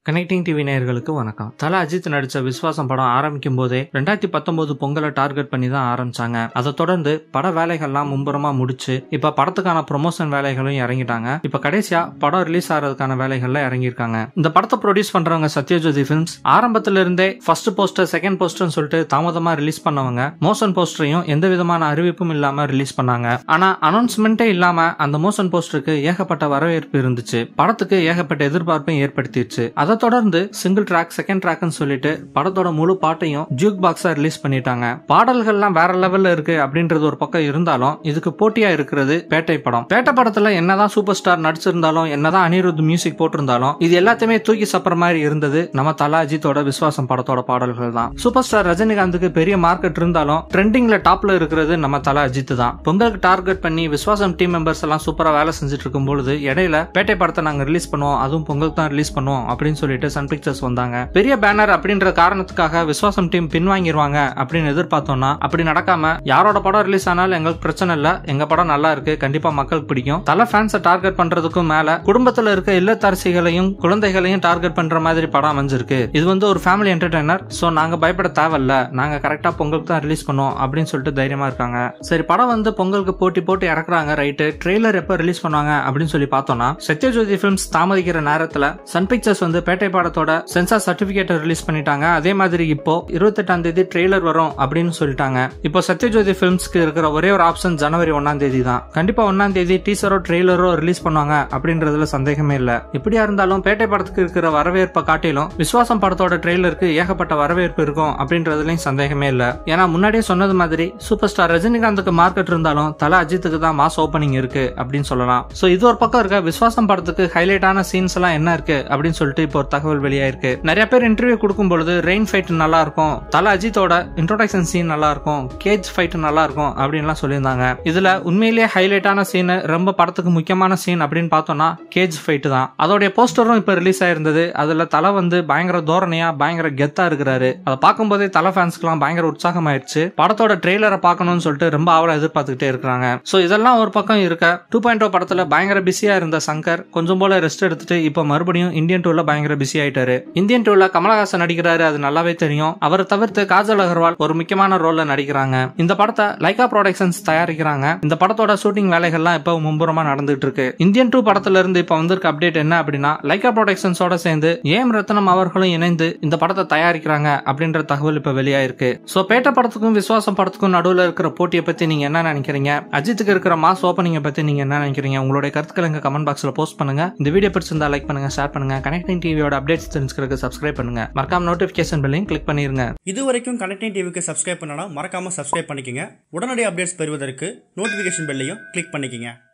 connecting TV நேயர்களுக்கு வணக்கம் தல அஜித் நடிச்ச விஸ்வாசம் படம் ஆரம்பிக்கும் போதே ரெண்டாயிரத்தி பத்தொன்பது பொங்கலை டார்கெட் பண்ணி தான் ஆரம்பிச்சாங்க அதை தொடர்ந்து பட வேலைகள்லாம் மும்புறமா முடிச்சு இப்ப படத்துக்கான ப்ரொமோஷன் வேலைகளும் இறங்கிட்டாங்க இப்ப கடைசியா படம் ரிலீஸ் ஆகிறதுக்கான வேலைகள்ல இறங்கியிருக்காங்க இந்த படத்தை ப்ரொடியூஸ் பண்றவங்க சத்யஜோதி ஃபிலிம்ஸ் ஆரம்பத்துல இருந்தே ஃபர்ஸ்ட் போஸ்டர் செகண்ட் போஸ்டர்னு சொல்லிட்டு தாமதமா ரிலீஸ் பண்ணவங்க மோஷன் போஸ்டரையும் எந்த விதமான அறிவிப்பும் இல்லாம ரிலீஸ் பண்ணாங்க ஆனா அனௌன்ஸ்மெண்ட்டே இல்லாம அந்த மோஷன் போஸ்டருக்கு ஏகப்பட்ட வரவேற்பு இருந்துச்சு படத்துக்கு ஏகப்பட்ட எதிர்பார்ப்பையும் ஏற்படுத்திடுச்சு அதை தொடர்ந்து சிங்கிள் ட்ராக் செகண்ட் ட்ராக்னு சொல்லிட்டு படத்தோட முழு பாட்டையும் ஜூக் பாக்ஸா ரிலீஸ் பண்ணிட்டாங்க பாடல்கள்லாம் வேற லெவல்ல இருக்கு அப்படின்றது ஒரு பக்கம் இருந்தாலும் இதுக்கு போட்டியா இருக்கிறது பேட்டை படம் பேட்டை படத்துல என்னதான் சூப்பர் ஸ்டார் நடிச்சிருந்தாலும் என்னதான் அனிருத் மியூசிக் போட்டிருந்தாலும் இது எல்லாத்தையுமே தூக்கி சாப்பிட்ற மாதிரி இருந்தது நம்ம தல அஜித்தோட விஸ்வாசம் படத்தோட பாடல்கள் தான் சூப்பர் ஸ்டார் ரஜினிகாந்துக்கு பெரிய மார்க்கெட் இருந்தாலும் ட்ரெண்டிங்ல டாப்ல இருக்கிறது நம்ம தல அஜித் தான் பொங்கலுக்கு டார்கெட் பண்ணி விஸ்வாசம் டீம் மெம்பர்ஸ் எல்லாம் சூப்பரா வேலை செஞ்சுட்டு இருக்கும் பொழுது இடையில பேட்டை படத்தை நாங்க ரிலீஸ் பண்ணுவோம் அதுவும் பொங்கலுக்கு தான் ரிலீஸ் பண்ணுவோம் அப்படின்னு சொல்லிட்டு சன் பிக்சர்ஸ் வந்தாங்க பெரிய பேனர் அப்படின்ற காரணத்துக்காக விஸ்வாசம் டீம் பின்வாங்கிடுவாங்க அப்படின்னு எதிர்பார்த்தோம்னா அப்படி நடக்காம யாரோட படம் ரிலீஸ் ஆனாலும் எங்களுக்கு பிரச்சனை இல்ல எங்க படம் நல்லா இருக்கு கண்டிப்பா மக்களுக்கு பிடிக்கும் தல ஃபேன்ஸை டார்கெட் பண்றதுக்கும் மேல குடும்பத்துல இருக்க இல்லத்தரசிகளையும் குழந்தைகளையும் டார்கெட் பண்ற மாதிரி படம் அமைஞ்சிருக்கு இது வந்து ஒரு ஃபேமிலி என்டர்டைனர் சோ நாங்க பயப்பட தேவையில்ல நாங்க கரெக்டா பொங்கலுக்கு தான் ரிலீஸ் பண்ணுவோம் அப்படின்னு சொல்லிட்டு தைரியமா இருக்காங்க சரி படம் வந்து பொங்கலுக்கு போட்டி போட்டு இறக்குறாங்க ரைட்டு ட்ரெய்லர் எப்ப ரிலீஸ் பண்ணுவாங்க அப்படின்னு சொல்லி பார்த்தோம்னா சத்யஜோதி பிலிம்ஸ் தாமதிக்கிற நேரத்துல சன் பிக்சர்ஸ் வந்து பேட்டை படத்தோட சென்சார் சர்டிபிகேட் ரிலீஸ் பண்ணிட்டாங்க அதே மாதிரி இப்போ இருபத்தெட்டாம் தேதி ட்ரெய்லர் வரும் அப்படின்னு சொல்லிட்டாங்க இப்போ சத்யஜோதி பிலிம்ஸ்க்கு இருக்கிற ஒரே ஒரு ஆப்ஷன் ஜனவரி ஒன்னாம் தேதி தான் கண்டிப்பா ஒன்னாம் தேதி டீசரோ ட்ரெய்லரோ ரிலீஸ் பண்ணுவாங்க அப்படின்றதுல சந்தேகமே இல்ல எப்படியா இருந்தாலும் பேட்டை படத்துக்கு இருக்கிற வரவேற்பை காட்டிலும் விஸ்வாசம் படத்தோட ட்ரெய்லருக்கு ஏகப்பட்ட வரவேற்பு இருக்கும் அப்படின்றதுலயும் சந்தேகமே இல்ல ஏன்னா முன்னாடியே சொன்னது மாதிரி சூப்பர் ஸ்டார் ரஜினிகாந்துக்கு மார்க்கெட் இருந்தாலும் தல அஜித்துக்கு தான் மாஸ் ஓப்பனிங் இருக்கு அப்படின்னு சொல்லலாம் சோ இது ஒரு பக்கம் இருக்க விஸ்வாசம் படத்துக்கு ஹைலைட்டான சீன்ஸ் எல்லாம் என்ன இருக்கு அப்படின்னு சொல்லிட்டு இப்போ ஒரு தகவல் வெளியாயிருக்கு நிறைய பேர் இன்டர்வியூ கொடுக்கும் பொழுது ரெயின் ஃபைட் நல்லா இருக்கும் தல அஜித்தோட இன்ட்ரோடக்ஷன் சீன் நல்லா இருக்கும் கேஜ் ஃபைட் நல்லா இருக்கும் அப்படின்லாம் சொல்லியிருந்தாங்க இதுல உண்மையிலேயே ஹைலைட்டான சீன் ரொம்ப படத்துக்கு முக்கியமான சீன் அப்படின்னு பார்த்தோம்னா கேஜ் ஃபைட் தான் அதோடைய போஸ்டரும் இப்ப ரிலீஸ் ஆயிருந்தது அதுல தலை வந்து பயங்கர தோரணையா பயங்கர கெத்தா இருக்கிறாரு அதை பார்க்கும்போதே தலை ஃபேன்ஸ்க்குலாம் பயங்கர உற்சாகம் ஆயிடுச்சு படத்தோட ட்ரெய்லரை பார்க்கணும்னு சொல்லிட்டு ரொம்ப ஆவலா எதிர்பார்த்துக்கிட்டே இருக்காங்க சோ இதெல்லாம் ஒரு பக்கம் இருக்க டூ பாயிண்ட் படத்துல பயங்கர பிஸியா இருந்த சங்கர் கொஞ்சம் போல ரெஸ்ட் எடுத்துட்டு இப்ப மறுபடியும் இந்தியன் டூல பயங்கர பிஸி ஆயிட்டாரு இந்தியன் டூல கமலஹாசன் நடிக்கிறாரு அது நல்லாவே தெரியும் அவரை தவிர்த்து காஜல் அகர்வால் ஒரு முக்கியமான ரோல்ல நடிக்கிறாங்க இந்த படத்தை லைகா ப்ரொடக்ஷன்ஸ் தயாரிக்கிறாங்க இந்த படத்தோட ஷூட்டிங் வேலைகள்லாம் இப்ப மும்புறமா நடந்துட்டு இருக்கு இந்தியன் டூ படத்துல இருந்து இப்ப வந்திருக்க அப்டேட் என்ன அப்படின்னா லைகா ப்ரொடக்ஷன்ஸோட சேர்ந்து ஏம் ரத்னம் அவர்களும் இணைந்து இந்த படத்தை தயாரிக்கிறாங்க அப்படின்ற தகவல் இப்ப வெளியாயிருக்கு சோ பேட்ட படத்துக்கும் விசுவாசம் படத்துக்கும் நடுவுல இருக்கிற போட்டியை பத்தி நீங்க என்ன நினைக்கிறீங்க அஜித்துக்கு இருக்கிற மாஸ் ஓப்பனிங்கை பத்தி நீங்க என்ன நினைக்கிறீங்க உங்களுடைய கருத்துக்களை எங்க கமெண்ட் பாக்ஸ்ல போஸ்ட் பண்ணுங்க இந்த வீடியோ பிடிச்சிருந்தா லைக் பண்ணுங்க ஷேர் பண்ணுங்க கனெக்டிங் டிவியோட அப்டேட்ஸ் தெரிஞ்சுக்கிறதுக்கு சப்ஸ்கிரைப் பண்ணுங்க மறக்காம நோட்டிபிகேஷன் பெல்லையும் கிளிக் பண்ணிருங்க இது வரைக்கும் கனெக்டிங் டிவிக்கு சப்ஸ்கிரைப் பண்ணனா மறக்காம சப்ஸ்கிரைப் பண்ணிக்கங்க உடனடி அப்டேட்ஸ் பெறுவதற்கு நோட்டிஃபிகேஷன் பெல்லையும் கிளிக் பண்ணிக்கங்க